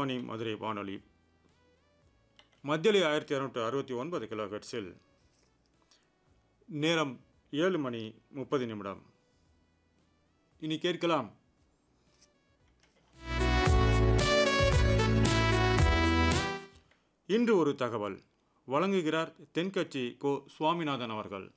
ஆகாஷ்வாணி மதுரை வானொலி மத்தியலி ஆயிரத்தி இரநூற்றி அறுபத்தி ஒன்பது கிலோ ஹெர்ட்ஸில் நேரம் ஏழு மணி முப்பது நிமிடம் இனி கேட்கலாம் இன்று ஒரு தகவல் வழங்குகிறார் தென்கட்சி கோ சுவாமிநாதன் அவர்கள்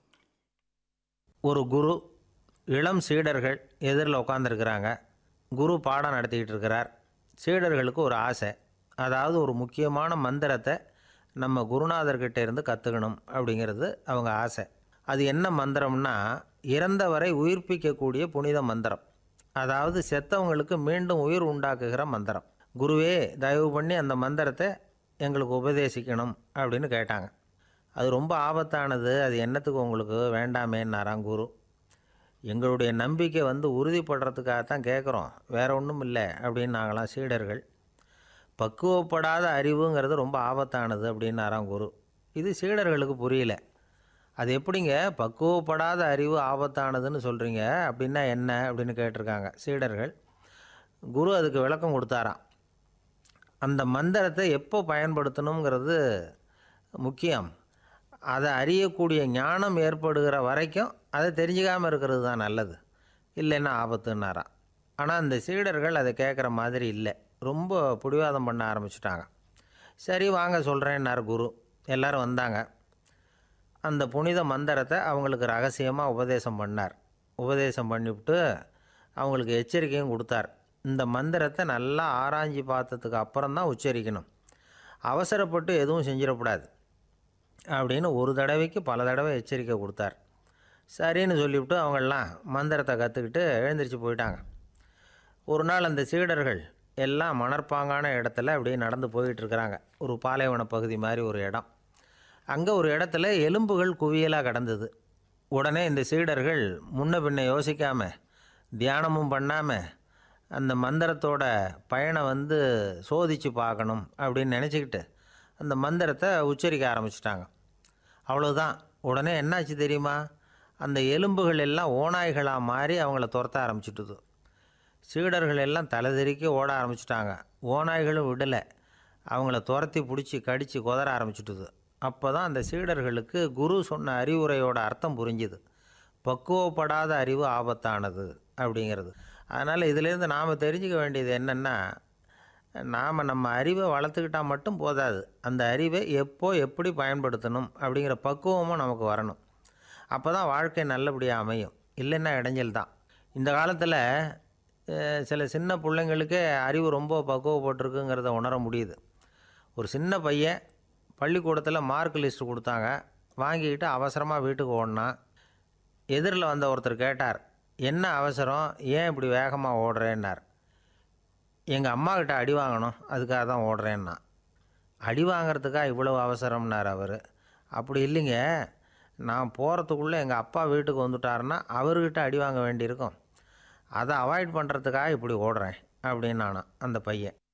ஒரு குரு இளம் சீடர்கள் எதிரில் உட்காந்துருக்கிறாங்க குரு பாடம் நடத்திக்கிட்டு இருக்கிறார் சீடர்களுக்கு ஒரு ஆசை அதாவது ஒரு முக்கியமான மந்திரத்தை நம்ம குருநாதர்கிட்ட இருந்து கற்றுக்கணும் அப்படிங்கிறது அவங்க ஆசை அது என்ன மந்திரம்னா இறந்தவரை உயிர்ப்பிக்கக்கூடிய புனித மந்திரம் அதாவது செத்தவங்களுக்கு மீண்டும் உயிர் உண்டாக்குகிற மந்திரம் குருவே தயவு பண்ணி அந்த மந்திரத்தை எங்களுக்கு உபதேசிக்கணும் அப்படின்னு கேட்டாங்க அது ரொம்ப ஆபத்தானது அது என்னத்துக்கு உங்களுக்கு வேண்டாமேன்னாராம் குரு எங்களுடைய நம்பிக்கை வந்து உறுதிப்படுறதுக்காக தான் கேட்குறோம் வேற ஒன்றும் இல்லை அப்படின்னு நாங்களாம் சீடர்கள் பக்குவப்படாத அறிவுங்கிறது ரொம்ப ஆபத்தானது அப்படின்னாராம் குரு இது சீடர்களுக்கு புரியல அது எப்படிங்க பக்குவப்படாத அறிவு ஆபத்தானதுன்னு சொல்கிறீங்க அப்படின்னா என்ன அப்படின்னு கேட்டிருக்காங்க சீடர்கள் குரு அதுக்கு விளக்கம் கொடுத்தாராம் அந்த மந்திரத்தை எப்போ பயன்படுத்தணுங்கிறது முக்கியம் அதை அறியக்கூடிய ஞானம் ஏற்படுகிற வரைக்கும் அதை தெரிஞ்சுக்காமல் இருக்கிறது தான் நல்லது இல்லைன்னா ஆபத்துன்னாராம் ஆனால் அந்த சீடர்கள் அதை கேட்குற மாதிரி இல்லை ரொம்ப பிடிவாதம் பண்ண ஆரம்பிச்சிட்டாங்க சரி வாங்க சொல்கிறேன்னார் குரு எல்லாரும் வந்தாங்க அந்த புனித மந்திரத்தை அவங்களுக்கு ரகசியமாக உபதேசம் பண்ணார் உபதேசம் பண்ணிவிட்டு அவங்களுக்கு எச்சரிக்கையும் கொடுத்தார் இந்த மந்திரத்தை நல்லா ஆராய்ஞ்சு பார்த்ததுக்கு அப்புறம் தான் உச்சரிக்கணும் அவசரப்பட்டு எதுவும் செஞ்சிடக்கூடாது அப்படின்னு ஒரு தடவைக்கு பல தடவை எச்சரிக்கை கொடுத்தார் சரின்னு சொல்லிவிட்டு அவங்கெல்லாம் மந்திரத்தை கற்றுக்கிட்டு எழுந்திரிச்சு போயிட்டாங்க ஒரு நாள் அந்த சீடர்கள் எல்லாம் மணற்பாங்கான இடத்துல அப்படியே நடந்து போயிட்டு இருக்கிறாங்க ஒரு பாலைவன பகுதி மாதிரி ஒரு இடம் அங்கே ஒரு இடத்துல எலும்புகள் குவியலாக கிடந்தது உடனே இந்த சீடர்கள் முன்ன பின்ன யோசிக்காமல் தியானமும் பண்ணாமல் அந்த மந்திரத்தோட பயனை வந்து சோதித்து பார்க்கணும் அப்படின்னு நினச்சிக்கிட்டு அந்த மந்திரத்தை உச்சரிக்க ஆரம்பிச்சிட்டாங்க அவ்வளோதான் உடனே என்னாச்சு தெரியுமா அந்த எலும்புகள் எல்லாம் ஓநாய்களாக மாறி அவங்கள துரத்த ஆரம்பிச்சிட்டுது சீடர்கள் எல்லாம் தலைதெறிக்க ஓட ஆரம்பிச்சிட்டாங்க ஓநாய்களும் விடலை அவங்கள துரத்தி பிடிச்சி கடித்து குதற ஆரம்பிச்சிட்டுது அப்போ தான் அந்த சீடர்களுக்கு குரு சொன்ன அறிவுரையோட அர்த்தம் புரிஞ்சுது பக்குவப்படாத அறிவு ஆபத்தானது அப்படிங்கிறது அதனால் இதிலேருந்து நாம் தெரிஞ்சுக்க வேண்டியது என்னென்னா நாம் நம்ம அறிவை வளர்த்துக்கிட்டால் மட்டும் போதாது அந்த அறிவை எப்போ எப்படி பயன்படுத்தணும் அப்படிங்கிற பக்குவமும் நமக்கு வரணும் அப்போ தான் வாழ்க்கை நல்லபடியாக அமையும் இல்லைன்னா இடைஞ்சல் தான் இந்த காலத்தில் அஹ், சில சின்ன பிள்ளைங்களுக்கே அறிவு ரொம்ப பக்குவப்பட்டிருக்குங்கிறத உணர முடியுது ஒரு சின்ன பையன் பள்ளிக்கூடத்தில் மார்க் லிஸ்ட் கொடுத்தாங்க வாங்கிக்கிட்டு அவசரமாக வீட்டுக்கு ஓடினான் எதிரில் வந்த ஒருத்தர் கேட்டார் என்ன அவசரம் ஏன் இப்படி வேகமாக ஓடுறேன்னார் எங்கள் அம்மா கிட்ட அடி வாங்கணும் அதுக்காக தான் ஓடுறேன்னா அடி வாங்குறதுக்கா இவ்வளவு அவசரம்னார் அவர் அப்படி இல்லைங்க நான் போகிறதுக்குள்ளே எங்கள் அப்பா வீட்டுக்கு வந்துட்டாருன்னா அவர்கிட்ட அடி வாங்க வேண்டியிருக்கும் அதை அவாய்ட் பண்ணுறதுக்காக இப்படி ஓடுறேன் அப்படின்னு நானாம் அந்த பையன்